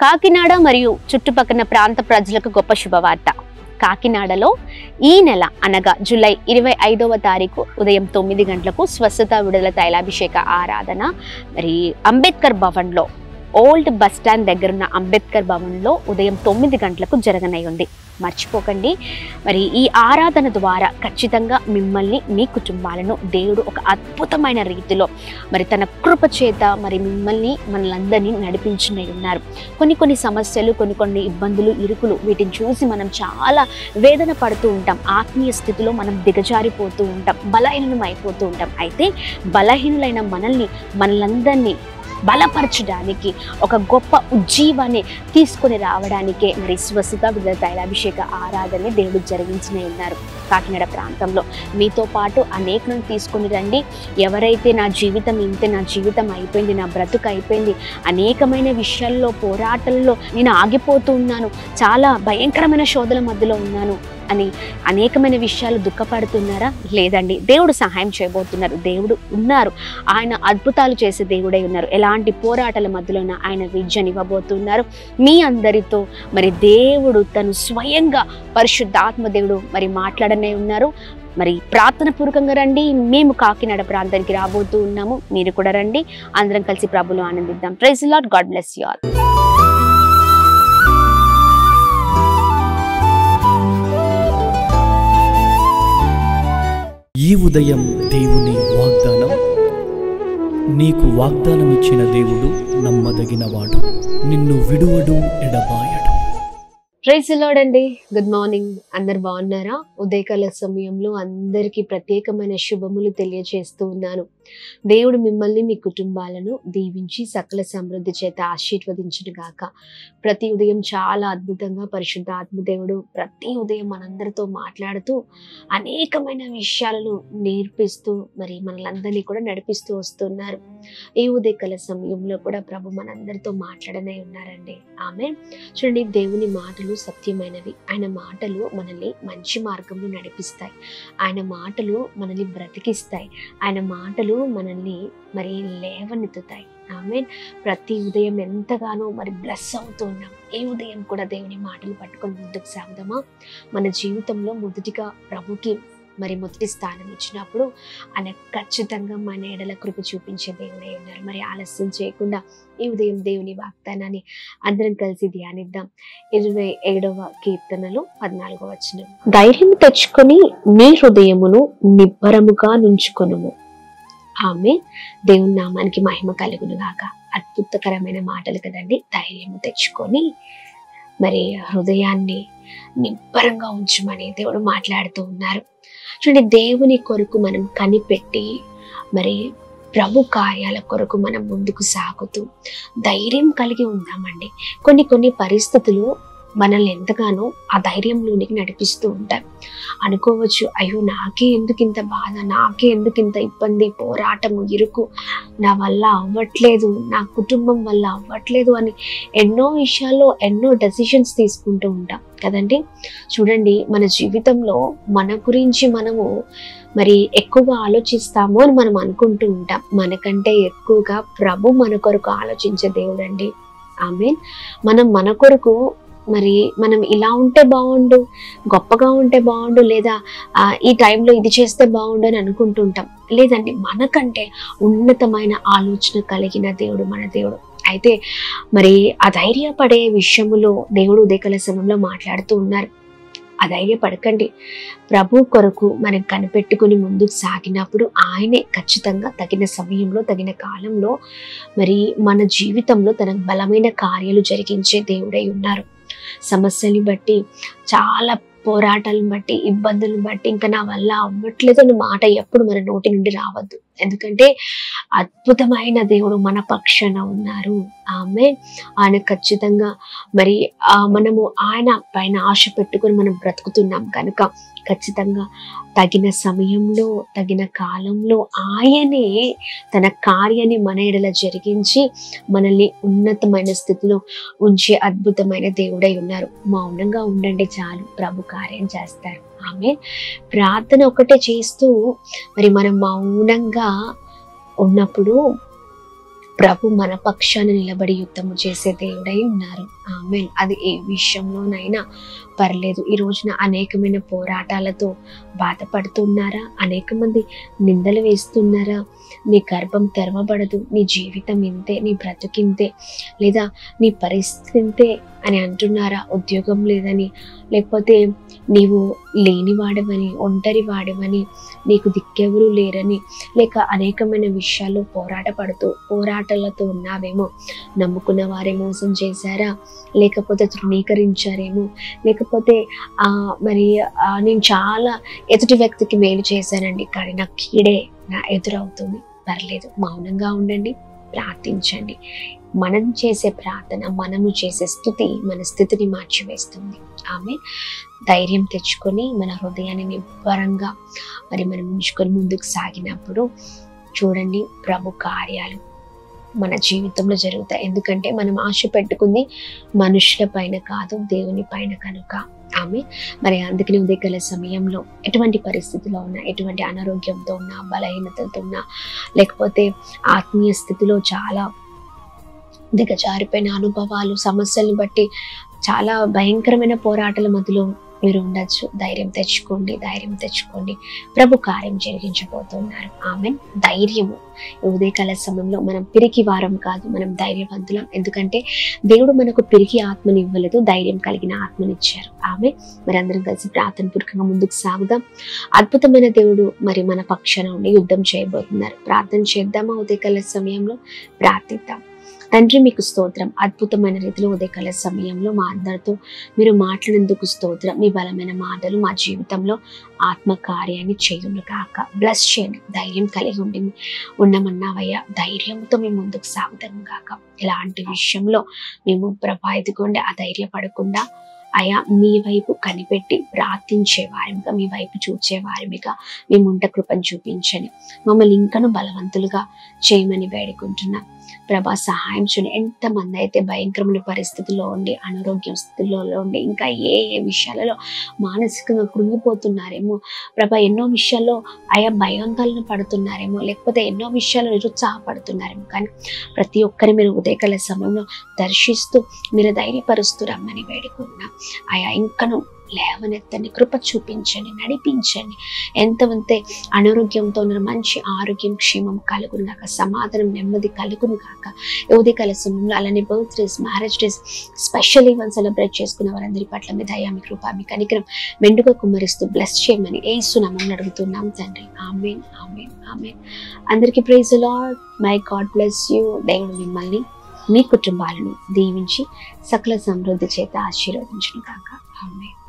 కాకినాడ మరియు చుట్టుపక్కల ప్రాంత ప్రజలకు గొప్ప శుభవార్త కాకినాడలో ఈ నెల అనగా జూలై ఇరవై ఐదవ తారీఖు ఉదయం తొమ్మిది గంటలకు స్వస్థత విడుదల తైలాభిషేక ఆరాధన మరి అంబేద్కర్ భవన్లో ఓల్డ్ బస్ స్టాండ్ దగ్గర ఉన్న అంబేద్కర్ భవన్లో ఉదయం తొమ్మిది గంటలకు జరగనై ఉంది మర్చిపోకండి మరి ఈ ఆరాధన ద్వారా ఖచ్చితంగా మిమ్మల్ని మీ కుటుంబాలను దేవుడు ఒక అద్భుతమైన రీతిలో మరి తన కృప చేత మరి మిమ్మల్ని మనలందరినీ నడిపించునై ఉన్నారు కొన్ని కొన్ని సమస్యలు కొన్ని కొన్ని ఇబ్బందులు ఇరుకులు వీటిని చూసి మనం చాలా వేదన పడుతూ ఉంటాం ఆత్మీయ స్థితిలో మనం దిగజారిపోతూ ఉంటాం బలహీనం అయిపోతూ ఉంటాం అయితే బలహీనులైన మనల్ని మనలందరినీ బలపరచడానికి ఒక గొప్ప ఉజ్జీవాన్ని తీసుకొని రావడానికే మరి స్వస్థత విడుదల తైలాభిషేక ఆరాధన దేవుడు జరిగించిన ఉన్నారు కాకినాడ ప్రాంతంలో మీతో పాటు అనేకులను తీసుకొని రండి ఎవరైతే నా జీవితం ఇంతే నా జీవితం అయిపోయింది నా బ్రతుకు అయిపోయింది అనేకమైన విషయాల్లో పోరాటంలో నేను ఆగిపోతూ ఉన్నాను చాలా భయంకరమైన శోధన మధ్యలో ఉన్నాను అని అనేకమైన విషయాలు దుఃఖపడుతున్నారా లేదండి దేవుడు సహాయం చేయబోతున్నారు దేవుడు ఉన్నారు ఆయన అద్భుతాలు చేసే దేవుడై ఉన్నారు ఎలాంటి పోరాటాల మధ్యలోన ఆయన విద్యనివ్వబోతున్నారు మీ అందరితో మరి దేవుడు తను స్వయంగా పరిశుద్ధాత్మ దేవుడు మరి మాట్లాడనే ఉన్నారు మరి ప్రార్థన పూర్వకంగా రండి మేము కాకినాడ ప్రాంతానికి రాబోతూ ఉన్నాము మీరు కూడా రండి అందరం కలిసి ప్రభులు ఆనందిద్దాం praise Lord God bless you all ఈ ఉదయం దేవుని వాగ్దానం నీకు వాగ్దానం ఇచ్చిన దేవుడు నమ్మదగినవాడు నిన్ను విడువడు ఎడబాయడు ప్రైజ్ లాడ్ అండి గుడ్ మార్నింగ్ అందరు బాగున్నారా ఉదయకాల సమయంలో అందరికీ ప్రత్యేకమైన శుభములు తెలియజేస్తూ ఉన్నాను దేవుడు మిమ్మల్ని మీ కుటుంబాలను దీవించి సకల సమృద్ధి చేత ఆశీర్వదించును గాక ప్రతి ఉదయం చాలా అద్భుతంగా పరిశుద్ధ ఆత్మదేవుడు ప్రతి ఉదయం మనందరితో మాట్లాడుతూ అనేకమైన విషయాలను నేర్పిస్తూ మరి మనలందరినీ కూడా నడిపిస్తూ వస్తున్నారు ఈ ఉదయకాల సమయంలో కూడా ప్రభు మనందరితో మాట్లాడనే ఉన్నారండి ఆమె చూడండి దేవుని మాటలు సత్యమైనవి ఆయన మాటలు మనల్ని మంచి మార్గంలో నడిపిస్తాయి ఆయన మాటలు మనల్ని బ్రతికిస్తాయి ఆయన మాటలు మనల్ని మరి లేవనెత్తుతాయి ఆమె ప్రతి ఉదయం ఎంతగానో మరి బ్లెస్ అవుతూ ఉన్నాం ఏ ఉదయం కూడా దేవుని మాటలు పట్టుకొని ముందుకు సాగుదామా మన జీవితంలో మొదటిగా ప్రభుకి మరి మొదటి స్థానం ఇచ్చినప్పుడు ఆయన ఖచ్చితంగా మన ఎడల కృప చూపించే దేవుడే ఉన్నారు మరి ఆలస్యం చేయకుండా ఈ ఉదయం దేవుని వాగ్దానాన్ని అందరం కలిసి ధ్యానిద్దాం ఇరవై ఏడవ కీర్తనలు పద్నాలుగో వచనం ధైర్యం తెచ్చుకొని మీ హృదయమును నిబ్బరముగా నుంచుకొనుము ఆమె దేవుని నామానికి మహిమ కలుగును గాక అద్భుతకరమైన మాటలు కదండి ధైర్యము తెచ్చుకొని మరి హృదయాన్ని నిబ్బరంగా ఉంచమని దేవుడు మాట్లాడుతూ ఉన్నారు చూడండి దేవుని కొరకు మనం కనిపెట్టి మరి ప్రభు కార్యాల కొరకు మనం ముందుకు సాగుతూ ధైర్యం కలిగి ఉందామండి కొన్ని కొన్ని పరిస్థితులు మనల్ని ఎంతగానో ఆ ధైర్యంలోనికి నడిపిస్తూ ఉంటాయి అనుకోవచ్చు అయ్యో నాకే ఎందుకు ఇంత బాధ నాకే ఎందుకు ఇంత ఇబ్బంది పోరాటము ఇరుకు నా వల్ల అవ్వట్లేదు నా కుటుంబం వల్ల అవ్వట్లేదు అని ఎన్నో విషయాల్లో ఎన్నో డెసిషన్స్ తీసుకుంటూ ఉంటాం కదండి చూడండి మన జీవితంలో మన గురించి మనము మరి ఎక్కువగా ఆలోచిస్తాము అని మనం అనుకుంటూ ఉంటాం మనకంటే ఎక్కువగా ప్రభు మన కొరకు ఆలోచించే దేవుడండి ఆమె మనం మన కొరకు మరి మనం ఇలా ఉంటే బాగుండు గొప్పగా ఉంటే బాగుండు లేదా ఆ, ఈ టైంలో ఇది చేస్తే బాగుండు అని అనుకుంటుంటాం లేదండి మనకంటే ఉన్నతమైన ఆలోచన కలిగిన దేవుడు మన దేవుడు అయితే మరి అధైర్యపడే విషయములో దేవుడు ఉదయకాల సమయంలో మాట్లాడుతూ ఉన్నారు అధైర్యపడకండి ప్రభు కొరకు మనం కనిపెట్టుకుని ముందుకు సాగినప్పుడు ఆయనే ఖచ్చితంగా తగిన సమయంలో తగిన కాలంలో మరి మన జీవితంలో తన బలమైన కార్యాలు జరిగించే దేవుడై ఉన్నారు సమస్యల్ని బట్టి చాలా పోరాటాలను బట్టి ఇబ్బందులను బట్టి ఇంకా నా వల్ల అవ్వట్లేదు అన్న మాట ఎప్పుడు మన నోటి నుండి రావద్దు ఎందుకంటే అద్భుతమైన దేవుడు మన పక్షాన ఉన్నారు ఆమె ఆయన ఖచ్చితంగా మరి ఆ మనము ఆయన పైన ఆశ పెట్టుకొని మనం బ్రతుకుతున్నాం కనుక ఖచ్చితంగా తగిన సమయంలో తగిన కాలంలో ఆయనే తన కార్యాన్ని మన ఎడల జరిగించి మనల్ని ఉన్నతమైన స్థితిలో ఉంచే అద్భుతమైన దేవుడై ఉన్నారు మౌనంగా ఉండండి చాలు ప్రభు కార్యం చేస్తారు ఆమె ప్రార్థన ఒకటే చేస్తూ మరి మనం మౌనంగా ఉన్నప్పుడు ప్రభు మన పక్షాన నిలబడి యుద్ధము చేసే దేవుడై ఉన్నారు ఆమె అది ఏ విషయంలోనైనా పర్లేదు ఈ రోజున అనేకమైన పోరాటాలతో బాధపడుతున్నారా అనేక మంది నిందలు వేస్తున్నారా నీ గర్భం తెరవబడదు నీ జీవితం ఇంతే నీ బ్రతుకింతే లేదా నీ పరిస్థితి ఇంతే అని అంటున్నారా ఉద్యోగం లేదని లేకపోతే నీవు లేనివాడవని ఒంటరి వాడవని నీకు దిక్కెవరు లేరని లేక అనేకమైన విషయాల్లో పోరాట పడుతూ పోరాటాలతో ఉన్నావేమో నమ్ముకున్న వారే మోసం చేశారా లేకపోతే తృణీకరించారేమో లేకపోతే ఆ మరి ఆ, నేను చాలా ఎదుటి వ్యక్తికి మేలు చేశానండి కానీ నా కీడే నా ఎదురవుతుంది పర్లేదు మౌనంగా ఉండండి ప్రార్థించండి మనం చేసే ప్రార్థన మనము చేసే స్థుతి మన స్థితిని మార్చివేస్తుంది ఆమె ధైర్యం తెచ్చుకొని మన హృదయాన్ని నిబ్బరంగా మరి మనం ఉంచుకొని ముందుకు సాగినప్పుడు చూడండి ప్రభు కార్యాలు మన జీవితంలో జరుగుతాయి ఎందుకంటే మనం ఆశ పెట్టుకుంది మనుషుల పైన కాదు దేవుని పైన కనుక ఆమె మరి అందుకని ఉదయకాల సమయంలో ఎటువంటి పరిస్థితిలో ఉన్నా ఎటువంటి అనారోగ్యంతో ఉన్నా బలహీనతలతో ఉన్నా లేకపోతే ఆత్మీయ స్థితిలో చాలా దిగజారిపోయిన అనుభవాలు సమస్యలను బట్టి చాలా భయంకరమైన పోరాటాల మధ్యలో మీరు ఉండొచ్చు ధైర్యం తెచ్చుకోండి ధైర్యం తెచ్చుకోండి ప్రభు కార్యం జరిగించబోతున్నారు ఆమె ధైర్యము ఈ ఉదయకాల సమయంలో మనం పిరికి వారం కాదు మనం ధైర్యవంతులం ఎందుకంటే దేవుడు మనకు పిరికి ఆత్మని ఇవ్వలేదు ధైర్యం కలిగిన ఆత్మనిచ్చారు ఆమె మరి అందరం కలిసి ప్రార్థన పూర్వకంగా ముందుకు సాగుదాం అద్భుతమైన దేవుడు మరి మన పక్షాన ఉండి యుద్ధం చేయబోతున్నారు ప్రార్థన చేద్దామా ఉదయకాల సమయంలో ప్రార్థిద్దాం తండ్రి మీకు స్తోత్రం అద్భుతమైన రీతిలో ఉదయకాల సమయంలో మా అందరితో మీరు మాట్లాడేందుకు స్తోత్రం మీ బలమైన మాటలు మా జీవితంలో ఆత్మ కార్యాన్ని చేయును కాక బ్లస్ చేయండి ధైర్యం కలిగి ఉండి ఉన్నామన్నావయ్యా ధైర్యంతో మేము ముందుకు సాగుతాం కాక ఇలాంటి విషయంలో మేము ప్రభావితకుండా అధైర్యపడకుండా అయా మీ వైపు కనిపెట్టి ప్రార్థించే వారిగా మీ వైపు చూచే వారిగా మేము ఉంట కృపను చూపించండి మమ్మల్ని ఇంకను బలవంతులుగా చేయమని వేడుకుంటున్నాం ప్రభా సహాయం చూడండి ఎంతమంది అయితే భయంకరమైన పరిస్థితుల్లో ఉండి అనారోగ్య స్థితిలో ఉండి ఇంకా ఏ ఏ విషయాలలో మానసికంగా కృంగిపోతున్నారేమో ప్రభా ఎన్నో విషయాల్లో ఆయా భయాందోళన పడుతున్నారేమో లేకపోతే ఎన్నో విషయాలు నిరుత్సాహపడుతున్నారేమో కానీ ప్రతి ఒక్కరి మీరు ఉదయకాల సమయంలో దర్శిస్తూ మీరు ధైర్యపరుస్తూ రమ్మని వేడుకున్నాం ఆయా ఇంకను లేవనెత్తని కృప చూపించండి నడిపించండి ఎంతమంతే అనారోగ్యంతో ఉన్న మంచి ఆరోగ్యం క్షేమం కలుగును కాక సమాధానం నెమ్మది కలుగును కాక ఉదయకాల సమయంలో అలానే birthdays marriage days special event celebrate చేసుకున్న వారందరి పట్ల మీ దయా మీ కృప మీ కనికరం మెండుగా కుమ్మరిస్తూ బ్లెస్ చేయమని ఏ సునామం అడుగుతున్నాం తండ్రి ఆమెన్ ఆమెన్ ఆమెన్ అందరికీ praise Lord my God bless you దేవుడు మిమ్మల్ని మీ కుటుంబాలను దీవించి సకల సమృద్ధి చేత ఆశీర్వదించును కాక ఆమెన్